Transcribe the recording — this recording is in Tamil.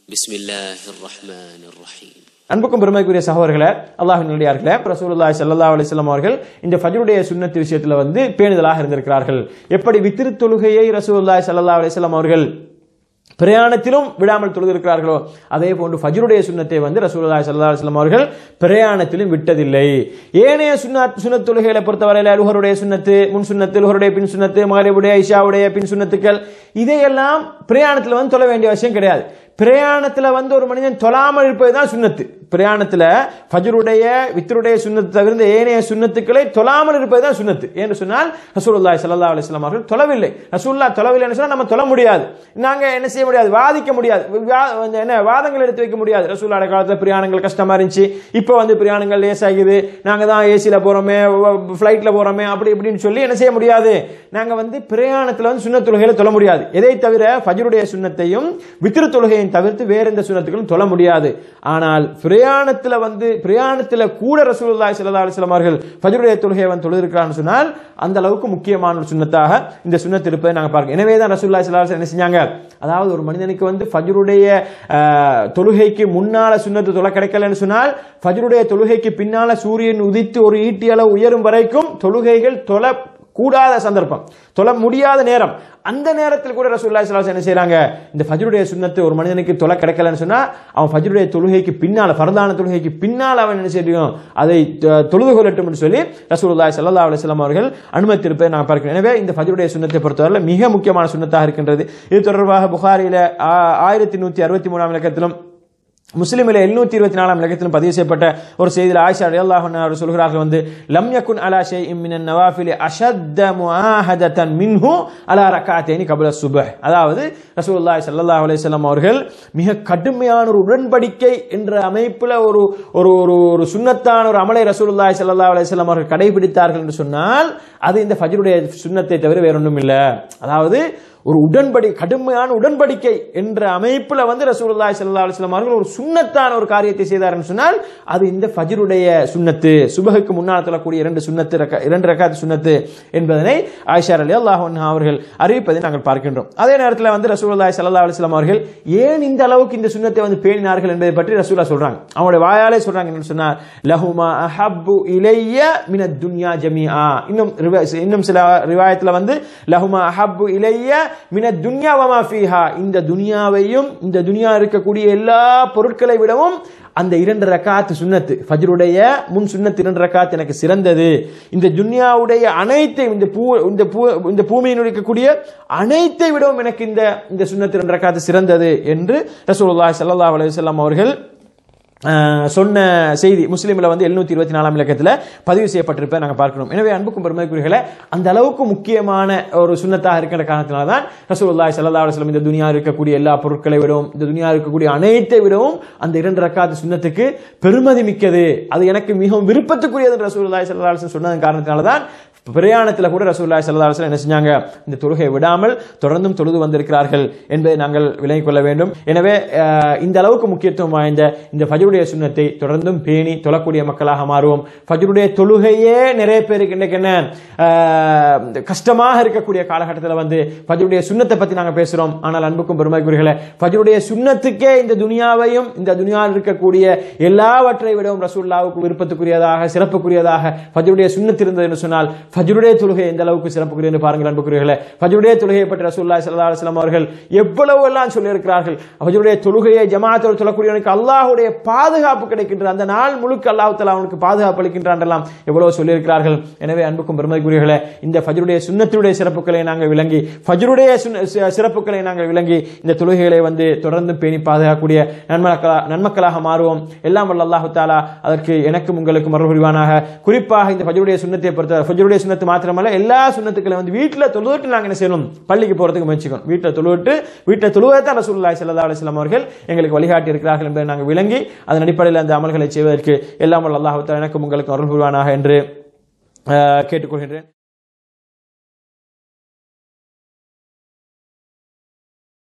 بسم الله الرحمن الرحيم அன்புக்கும் பெருமைக்குரிய சகோதரர்களே அல்லாஹின் நல்லடியார்களே ரசூலுல்லாஹி ஸல்லல்லாஹு அலைஹி வஸல்லம் அவர்கள் இந்த ஃபஜ்ருடைய சுன்னத்து விஷயத்துல வந்து பேணுதலாக இருந்திருக்கிறார்கள் எப்படி வித்திரு தொழுகையை ரசூலுல்லாஹி ஸல்லல்லாஹு அலைஹி வஸல்லம் அவர்கள் பிரயாணத்திலும் விடாமல் தொழுதிருக்கிறார்களோ அதே போன்று ஃபஜ்ருடைய சுன்னத்தை வந்து ரசூலுல்லாஹி ஸல்லல்லாஹு அலைஹி வஸல்லம் அவர்கள் பிரயாணத்திலும் விட்டதில்லை ஏனைய சுன்னத் சுன்னத் தொழுகைகளை பொறுத்தவரையில் அலுஹருடைய சுன்னத்து முன் சுன்னத்து லுஹருடைய பின் சுன்னத்து மகரிபுடைய இஷாவுடைய பின் சுன்னத்துக்கள் இதையெல்லாம் பிரயாணத்தில் வந்து தொழ வேண்டிய அவசியம் கிடையாது பிரயாணத்தில் வந்து ஒரு மனிதன் தொழாமல் இருப்பது தான் சுன்னத்து பிரயாணத்தில் ஃபஜ்ருடைய வித்தருடைய சுன்னத்து தவிர்ந்த ஏனைய சுன்னத்துக்களை தொழாமல் இருப்பது தான் சுன்னத்து என்று சொன்னால் ரசூலுல்லாஹி ஸல்லல்லாஹு அலைஹி வஸல்லம் அவர்கள் தொழவில்லை ரசூலுல்லாஹ் தொழவில்லைன்னு சொன்னால் நம்ம தொழ முடியாது நாங்க என்ன செய்ய முடியாது வாதிக்க முடியாது வா- என்ன வாதங்கள் எடுத்து வைக்க முடியாது ரசூலுல்லாஹ் காலத்தில் பிரயாணங்கள் கஷ்டமா இருந்துச்சு இப்போ வந்து பிரயாணங்கள் லேசாகுது நாங்க தான் ஏசியில் போறோமே ஃப்ளைட்ல போறோமே அப்படி இப்படின்னு சொல்லி என்ன செய்ய முடியாது நாங்க வந்து பிரயாணத்தில் வந்து சுன்னத் தொழுகையில தொழ முடியாது எதை தவிர ஃபஜ்ருடைய சுன்னத்தையும் வித்திரு தொழுகையும் தவிர்த்து வேற எந்த சுன்னத்துகளும் தொழ முடியாது ஆனால் பிரயாணத்தில் வந்து பிரயாணத்தில் கூட ரசூலுல்லாஹி ஸல்லல்லாஹு அலைஹி வஸல்லம் அவர்கள் ஃபஜ்ருடைய தொழுகையை வந்து தொழுதிருக்கிறான்னு சொன்னால் அந்த அளவுக்கு முக்கியமான ஒரு சுன்னத்தாக இந்த சுன்னத் இருப்பதை நாங்கள் பார்க்கிறோம் எனவே தான் ரசூலுல்லாஹி ஸல்லல்லாஹு அலைஹி வஸல்லம் என்ன செஞ்சாங்க அதாவது ஒரு மனிதனுக்கு வந்து ஃபஜ்ருடைய ஆஹ், தொழுகைக்கு முன்னால சுன்னத்து தொலை கிடைக்கலன்னு சொன்னால் ஃபஜ்ருடைய தொழுகைக்கு பின்னால சூரியன் உதித்து ஒரு ஈட்டி அளவு உயரும் வரைக்கும் தொழுகைகள் தொலை கூடாத சந்தர்ப்பம் தொழ முடியாத நேரம் அந்த நேரத்தில் கூட ரசூலுல்லாஹி ஸல்லல்லாஹு அலைஹி வஸல்லம் என்ன செய்றாங்க இந்த ஃபஜ்ருடைய சுன்னத்து ஒரு மனிதனுக்கு தொலை கிடைக்கலன்னு சொன்னா அவன் ஃபஜ்ருடைய தொழுகைக்கு பின்னால ஃபர்தான தொழுகைக்கு பின்னால் அவன் என்ன செய்யணும் அதை தொ- தொழுது கொள்ளட்டும் என்று சொல்லி ரசூலுல்லாஹி ஸல்லல்லாஹு அலைஹி வஸல்லம் அவர்கள் அனுமதித்திருப்பதை நான் பார்க்கிறேன் எனவே இந்த ஃபஜ்ருடைய சுன்னத்தை பொறுத்தவரை மிக முக்கியமான சுன்னத்தாக இருக்கின்றது இது தொடர்பாக புகாரில ஆ- ஆயிரத்தி நூத்தி அறுபத்தி மூணாம் இலக்கத்திலும் முஸ்லிமில் எழுநூத்தி இருபத்தி நாலாம் இலக்கத்திலும் பதிவு செய்யப்பட்ட ஒரு செய்தியில் ஆயிஷா ரலியல்லாஹு அன்ஹா அவர்கள் சொல்கிறார்கள் வந்து லம் யகுன் அலா ஷைஇன் மினன் நவாஃபில் அஷத்த முஆஹதத்தன் மின்ஹு அலா ரக்காத்தைனி கபல சுபஹ் அதாவது ரசூலுல்லாஹி ஸல்லல்லாஹு அலைஹி வஸல்லம் அவர்கள் மிக கடுமையான ஒரு உடன்படிக்கை என்ற அமைப்பில் ஒரு ஒரு ஒரு ஒரு சுன்னத்தான ஒரு அமலை ரசூலுல்லாஹி ஸல்லல்லாஹு அலைஹி வஸல்லம் அவர்கள் கடைபிடித்தார்கள் என்று சொன்னால் அது இந்த ஃபஜ்ருடைய சுன்னத்தை தவிர வேற ஒன்றும் இல்லை அதாவது ஒரு உடன்படி கடுமையான உடன்படிக்கை என்ற அமைப்புல வந்து ரசூலுல்லாஹி ஸல்லல்லாஹு அலைஹி வஸல்லம் அவர்கள் ஒரு சுன்னத்தான ஒரு காரியத்தை செய்தார்னு சொன்னால் அது இந்த ஃபஜ்ருடைய சுன்னத்து சுபஹுக்கு முன்னால் தொழக்கூடிய இரண்டு சுன்னத்து ரக்க- இரண்டு ரக்காத் சுன்னத்து என்பதனை ஆயிஷா ரலியல்லாஹு அன்ஹா அவர்கள் அறிவிப்பதை நாங்கள் பார்க்கின்றோம் அதே நேரத்தில் வந்து ரசூலுல்லாஹி ஸல்லல்லாஹு அலைஹி வஸல்லம் அவர்கள் ஏன் இந்த அளவுக்கு இந்த சுன்னத்தை வந்து பேணினார்கள் என்பதை பற்றி ரசூலா சொல்றாங்க அவங்களுடைய வாயாலே சொல்றாங்க என்னன்னு சொன்னார் லஹுமா அஹப்பு இலைய மின துன்யா ஜமீஆ இன்னும் ரிவா- இன்னும் சில ரிவாயத்துல வந்து லஹுமா அஹப்பு இலைய மின துன்யா வமா ஃபீஹா இந்த துனியாவையும் இந்த துனியா இருக்கக்கூடிய எல்லா பொருட்களை விடவும் அந்த இரண்டு ரக்காத் சுன்னத்து ஃபஜ்ருடைய முன் சுன்னத்து இரண்டு ரக்காத் எனக்கு சிறந்தது இந்த துன்யாவுடைய அனைத்தையும் இந்த பூ இந்த பூ இந்த பூமியில் இருக்கக்கூடிய அனைத்தை விடவும் எனக்கு இந்த இந்த சுன்னத்து இரண்டு ரக்காத் சிறந்தது என்று ரசூலுல்லாஹி ஸல்லல்லாஹு அலைஹி வஸல்லம் அவர்கள் அஹ், சொன்ன செய்தி முஸ்லீமில் வந்து எழுநூத்தி இருபத்தி நாலாம் இலக்கத்தில் பதிவு செய்யப்பட்டிருப்பதை நாங்கள் பார்க்கிறோம் எனவே அன்புக்கும் பெருமைக்குரியர்களே அந்த அளவுக்கு முக்கியமான ஒரு சுன்னத்தாக இருக்கிற காரணத்தினால தான் ரசூலுல்லாஹி ஸல்லல்லாஹு அலைஹி வஸல்லம் இந்த துனியா இருக்கக்கூடிய எல்லா பொருட்களை விடவும் இந்த துனியா இருக்கக்கூடிய அனைத்தை விடவும் அந்த இரண்டு ரக்காத்து சுன்னத்துக்கு பெருமதி மிக்கது அது எனக்கு மிகவும் விருப்பத்துக்குரியது என்று ரசூலுல்லாஹி ஸல்லல்லாஹு அலைஹி வஸல்லம் சொன்னதன் காரணத்தினால தான் பிரயாணத்தில் கூட ரசூலுல்லாஹி ஸல்லல்லாஹு அலைஹி வஸல்லம் என்ன செஞ்சாங்க இந்த தொழுகையை விடாமல் தொடர்ந்தும் தொழுது வந்திருக்கிறார்கள் என்பதை நாங்கள் விளங்கிக் கொள்ள வேண்டும் எனவே அஹ், இந்த அளவுக்கு முக்கியத்துவம் வாய்ந்த இந்த ஃபஜ்ருடைய சுன்னத்தை தொடர்ந்தும் பேணி தொழக்கூடிய மக்களாக மாறுவோம் ஃபஜ்ருடைய தொழுகையே நிறைய பேருக்கு இன்றைக்கு என்ன அஹ், கஷ்டமாக இருக்கக்கூடிய காலகட்டத்தில் வந்து ஃபஜ்ருடைய சுன்னத்தை பத்தி நாங்கள் பேசுறோம் ஆனால் அன்புக்கும் பெருமைக்குரியர்களே ஃபஜ்ருடைய சுன்னத்துக்கே இந்த துனியாவையும் இந்த துனியாவில் இருக்கக்கூடிய எல்லாவற்றை விடவும் ரசூல்லாவுக்கு விருப்பத்துக்குரியதாக சிறப்புக்குரியதாக ஃபஜ்ருடைய சுன்னத் இருந்தது என்று சொன்னால் ஃபஜ்ருடைய தொழுகை எந்த அளவுக்கு சிறப்புக்குரிய என்று பாருங்கள் அன்புக்குரியர்களே ஃபஜ்ருடைய தொழுகையை பற்றி ரசூலுல்லாஹி ஸல்லல்லாஹு அலைஹி வஸல்லம் அவர்கள் எவ்வளவு எல்லாம் சொல்லியிருக்கிறார்கள் ஃபஜ்ருடைய தொழுகையை ஜமாத்தோடு தொழக்கூடியவனுக்கு அல்லாஹ்வுடைய பாதுகாப்பு கிடைக்கின்ற அந்த நாள் முழுக்க அல்லாஹ் தஆலா அவனுக்கு பாதுகாப்பு அளிக்கின்றான் எல்லாம் எவ்வளவு சொல்லியிருக்கிறார்கள் எனவே அன்புக்கும் பெருமைக்குரியர்களே இந்த ஃபஜ்ருடைய சுன்னத்தினுடைய சிறப்புகளை நாங்கள் விளங்கி ஃபஜ்ருடைய சுன்ன- சி- சிறப்புகளை நாங்கள் விளங்கி இந்த தொழுகைகளை வந்து தொடர்ந்து பேணி பாதுகாக்கக்கூடிய நன்மக்களா நன்மக்களாக மாறுவோம் எல்லாம் வல்ல அல்லாஹு தாலா அதற்கு எனக்கும் உங்களுக்கும் அருள் புரிவானாக குறிப்பாக இந்த ஃபஜ்ருடைய சுன்னத்தை பொறுத்த ஃபஜ்ருடைய சுன்னத்து மாத்திரமல்ல எல்லா சுன்னத்துக்களை வந்து வீட்டில் தொழுவிட்டு நாங்கள் என்ன செய்யணும் பள்ளிக்கு போறதுக்கு முயற்சிக்கணும் வீட்டில் தொழுவிட்டு வீட்டில் தொழுவதான் ரசூலுல்லாஹி ஸல்லல்லாஹு அலைஹி வஸல்லம் அவர்கள் எங்களுக்கு வழிகாட்டி இருக்கிறார்கள் என்பதை நாங்கள் விளங்கி அதன் அடிப்படையில் அந்த அமல்களை செய்வதற்கு எல்லாம் வல்ல அல்லாஹு தாலா எனக்கும் உங்களுக்கும் அருள் புரிவானாக என்று அஹ், கேட்டுக்கொள்கின்றேன்